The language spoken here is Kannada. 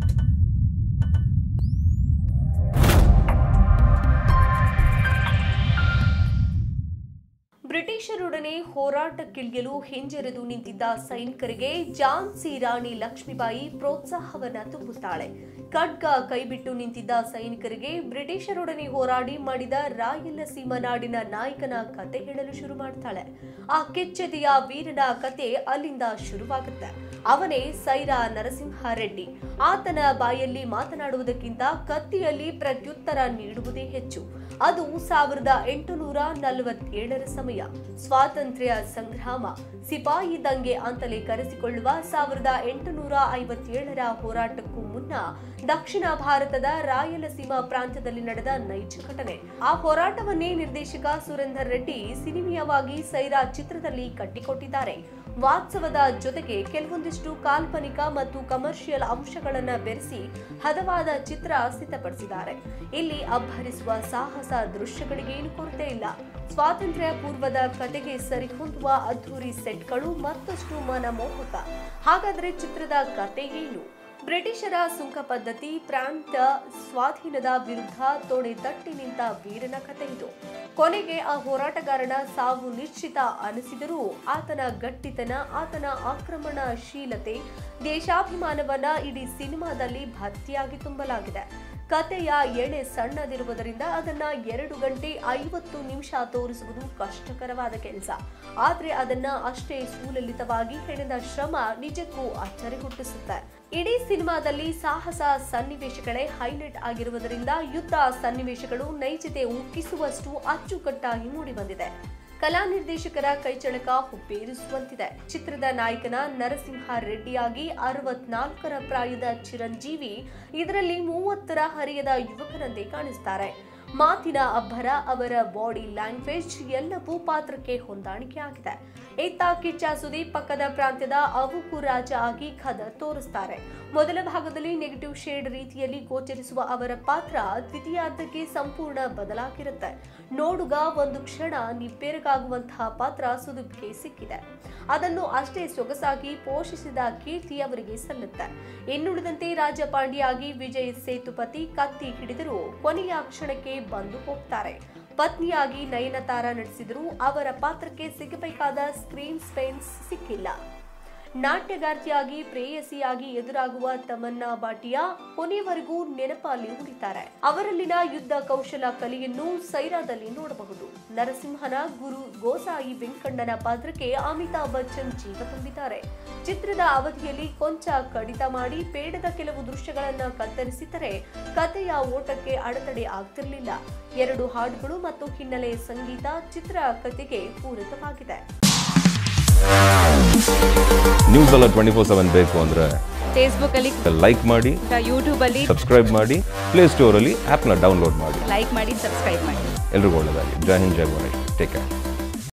ಬ್ರಿಟಿಷರೊಡನೆ ಹೋರಾಟಕ್ಕಿಳಿಯಲು ಹಿಂಜರಿದು ನಿಂತಿದ್ದ ಸೈನಿಕರಿಗೆ ಝಾನ್ಸಿ ರಾಣಿ ಲಕ್ಷ್ಮೀಬಾಯಿ ಪ್ರೋತ್ಸಾಹವನ್ನ ತುಂಬುತ್ತಾಳೆ ಖಡ್ಗ ಕೈಬಿಟ್ಟು ನಿಂತಿದ್ದ ಸೈನಿಕರಿಗೆ ಬ್ರಿಟಿಷರೊಡನೆ ಹೋರಾಡಿ ಮಾಡಿದ ರಾಯಲಸೀಮಾ ನಾಡಿನ ನಾಯಕನ ಕತೆ ಹೇಳಲು ಶುರು ಮಾಡ್ತಾಳೆ ಆ ಕೆಚ್ಚೆದೆಯ ವೀರನ ಕತೆ ಅಲ್ಲಿಂದ ಶುರುವಾಗುತ್ತೆ ಅವನೇ ಸೈರಾ ನರಸಿಂಹ ರೆಡ್ಡಿ ಆತನ ಬಾಯಲ್ಲಿ ಮಾತನಾಡುವುದಕ್ಕಿಂತ ಕತ್ತಿಯಲ್ಲಿ ಪ್ರತ್ಯುತ್ತರ ನೀಡುವುದೇ ಹೆಚ್ಚು ಅದು ಸಾವಿರದ ಎಂಟುನೂರ ನಲವತ್ತೇಳರ ಸಮಯ ಸ್ವಾತಂತ್ರ್ಯ ಸಂಗ್ರಾಮ ಸಿಪಾಯಿ ದಂಗೆ ಅಂತಲೇ ಕರೆಸಿಕೊಳ್ಳುವ ಸಾವಿರದ ಎಂಟುನೂರ ಐವತ್ತೇಳರ ಹೋರಾಟಕ್ಕೂ ಮುನ್ನ ದಕ್ಷಿಣ ಭಾರತದ ರಾಯಲಸೀಮಾ ಪ್ರಾಂತ್ಯದಲ್ಲಿ ನಡೆದ ನೈಜ ಘಟನೆ ಆ ಹೋರಾಟವನ್ನೇ ನಿರ್ದೇಶಕ ಸುರೇಂದರ್ ರೆಡ್ಡಿ ಸಿನಿಮೀಯವಾಗಿ ಸೈರಾ ಚಿತ್ರದಲ್ಲಿ ಕಟ್ಟಿಕೊಟ್ಟಿದ್ದಾರೆ ವಾತ್ಸವದ ಜೊತೆಗೆ ಕೆಲವೊಂದಿಷ್ಟು ಕಾಲ್ಪನಿಕ ಮತ್ತು ಕಮರ್ಷಿಯಲ್ ಅಂಶಗಳನ್ನ ಬೆರೆಸಿ ಹದವಾದ ಚಿತ್ರ ಸಿದ್ಧಪಡಿಸಿದ್ದಾರೆ ಇಲ್ಲಿ ಅಬ್ಬರಿಸುವ ಸಾಹಸ ದೃಶ್ಯಗಳಿಗೇನು ಕೊರತೆ ಇಲ್ಲ ಸ್ವಾತಂತ್ರ್ಯ ಪೂರ್ವದ ಕತೆಗೆ ಸರಿಹೊಂದುವ ಅದ್ಧೂರಿ ಸೆಟ್ಗಳು ಮತ್ತಷ್ಟು ಮನಮೋಹಕ ಹಾಗಾದ್ರೆ ಚಿತ್ರದ ಕತೆ ಏನು ಬ್ರಿಟಿಷರ ಸುಂಕ ಪದ್ಧತಿ ಪ್ರಾಂತ ಸ್ವಾಧೀನದ ವಿರುದ್ಧ ತೊಡೆ ತಟ್ಟಿ ನಿಂತ ವೀರನ ಕಥೆ ಇದು ಕೊನೆಗೆ ಆ ಹೋರಾಟಗಾರನ ಸಾವು ನಿಶ್ಚಿತ ಅನಿಸಿದರೂ ಆತನ ಗಟ್ಟಿತನ ಆತನ ಆಕ್ರಮಣಶೀಲತೆ ದೇಶಾಭಿಮಾನವನ್ನ ಇಡೀ ಸಿನಿಮಾದಲ್ಲಿ ಭರ್ತಿಯಾಗಿ ತುಂಬಲಾಗಿದೆ ಕತೆಯ ಎಳೆ ಸಣ್ಣದಿರುವುದರಿಂದ ಅದನ್ನ ಎರಡು ಗಂಟೆ ಐವತ್ತು ನಿಮಿಷ ತೋರಿಸುವುದು ಕಷ್ಟಕರವಾದ ಕೆಲಸ ಆದ್ರೆ ಅದನ್ನ ಅಷ್ಟೇ ಸುಲಲಿತವಾಗಿ ಹೆಣೆದ ಶ್ರಮ ನಿಜಕ್ಕೂ ಅಚ್ಚರಿ ಹುಟ್ಟಿಸುತ್ತೆ ಇಡೀ ಸಿನಿಮಾದಲ್ಲಿ ಸಾಹಸ ಸನ್ನಿವೇಶಗಳೇ ಹೈಲೈಟ್ ಆಗಿರುವುದರಿಂದ ಯುದ್ಧ ಸನ್ನಿವೇಶಗಳು ನೈಜತೆ ಉಕ್ಕಿಸುವಷ್ಟು ಅಚ್ಚುಕಟ್ಟಾಗಿ ಮೂಡಿಬಂದಿದೆ ಕಲಾ ನಿರ್ದೇಶಕರ ಕೈಚಳಕ ಹುಬ್ಬೇರಿಸುವಂತಿದೆ ಚಿತ್ರದ ನಾಯಕನ ನರಸಿಂಹ ರೆಡ್ಡಿಯಾಗಿ ಅರವತ್ನಾಲ್ಕರ ಪ್ರಾಯದ ಚಿರಂಜೀವಿ ಇದರಲ್ಲಿ ಮೂವತ್ತರ ಹರಿಯದ ಯುವಕರಂತೆ ಕಾಣಿಸ್ತಾರೆ ಮಾತಿನ ಅಬ್ಬರ ಅವರ ಬಾಡಿ ಲ್ಯಾಂಗ್ವೇಜ್ ಎಲ್ಲವೂ ಪಾತ್ರಕ್ಕೆ ಹೊಂದಾಣಿಕೆ ಆಗಿದೆ ಇತ್ತ ಕಿಚ್ಚ ಸುದೀಪ್ ಪಕ್ಕದ ಪ್ರಾಂತ್ಯದ ಅವುಕು ರಾಜ ಆಗಿ ಖದ ತೋರಿಸ್ತಾರೆ ಮೊದಲ ಭಾಗದಲ್ಲಿ ನೆಗೆಟಿವ್ ಶೇಡ್ ರೀತಿಯಲ್ಲಿ ಗೋಚರಿಸುವ ಅವರ ಪಾತ್ರ ದ್ವಿತೀಯಾರ್ಧಕ್ಕೆ ಸಂಪೂರ್ಣ ಬದಲಾಗಿರುತ್ತೆ ನೋಡುಗ ಒಂದು ಕ್ಷಣ ನಿಬ್ಬೆರಗಾಗುವಂತಹ ಪಾತ್ರ ಸುದೀಪ್ಗೆ ಸಿಕ್ಕಿದೆ ಅದನ್ನು ಅಷ್ಟೇ ಸೊಗಸಾಗಿ ಪೋಷಿಸಿದ ಕೀರ್ತಿ ಅವರಿಗೆ ಸಲ್ಲುತ್ತೆ ಇನ್ನುಳಿದಂತೆ ರಾಜಪಾಂಡಿಯಾಗಿ ವಿಜಯ್ ಸೇತುಪತಿ ಕತ್ತಿ ಹಿಡಿದರೂ ಕೊನೆಯ ಕ್ಷಣಕ್ಕೆ ಬಂದು ಹೋಗ್ತಾರೆ ಪತ್ನಿಯಾಗಿ ನಯನತಾರ ನಡೆಸಿದರೂ ಅವರ ಪಾತ್ರಕ್ಕೆ ಸಿಗಬೇಕಾದ ಸ್ಕ್ರೀನ್ ಸ್ಪೇಸ್ ಸಿಕ್ಕಿಲ್ಲ ನಾಟ್ಯಗಾರ್ತಿಯಾಗಿ ಪ್ರೇಯಸಿಯಾಗಿ ಎದುರಾಗುವ ತಮನ್ನಾ ಬಾಟಿಯಾ ಕೊನೆಯವರೆಗೂ ನೆನಪಲ್ಲಿ ಉಳಿತಾರೆ ಅವರಲ್ಲಿನ ಯುದ್ಧ ಕೌಶಲ ಕಲೆಯನ್ನು ಸೈರಾದಲ್ಲಿ ನೋಡಬಹುದು ನರಸಿಂಹನ ಗುರು ಗೋಸಾಯಿ ವೆಂಕಣ್ಣನ ಪಾತ್ರಕ್ಕೆ ಅಮಿತಾಬ್ ಬಚ್ಚನ್ ಜೀವ ತುಂಬಿದ್ದಾರೆ ಚಿತ್ರದ ಅವಧಿಯಲ್ಲಿ ಕೊಂಚ ಕಡಿತ ಮಾಡಿ ಪೇಡದ ಕೆಲವು ದೃಶ್ಯಗಳನ್ನ ಕತ್ತರಿಸಿದರೆ ಕಥೆಯ ಓಟಕ್ಕೆ ಅಡೆತಡೆ ಆಗ್ತಿರ್ಲಿಲ್ಲ ಎರಡು ಹಾಡುಗಳು ಮತ್ತು ಹಿನ್ನೆಲೆ ಸಂಗೀತ ಚಿತ್ರ ಕಥೆಗೆ ಪೂರಕವಾಗಿದೆ ನ್ಯೂಸ್ ಎಲ್ಲ ಟ್ವೆಂಟಿ ಫೋರ್ ಸೆವೆನ್ ಬೇಕು ಅಂದರೆ ಫೇಸ್ಬುಕ್ಕಲ್ಲಿ ಲೈಕ್ ಮಾಡಿ ಯೂಟ್ಯೂಬಲ್ಲಿ ಸಬ್ಸ್ಕ್ರೈಬ್ ಮಾಡಿ ಪ್ಲೇಸ್ಟೋರಲ್ಲಿ ಆ್ಯಪ್ನ ಡೌನ್ಲೋಡ್ ಮಾಡಿ ಲೈಕ್ ಮಾಡಿ ಸಬ್ಸ್ಕ್ರೈಬ್ ಮಾಡಿ ಎಲ್ರಿಗೂ ಒಳ್ಳೆಯದಾಗಿ ಜೈ ಹಿಂದ್ ಜೈ ಗಣೇಶ್ ಟೇಕ್ ಕೇರ್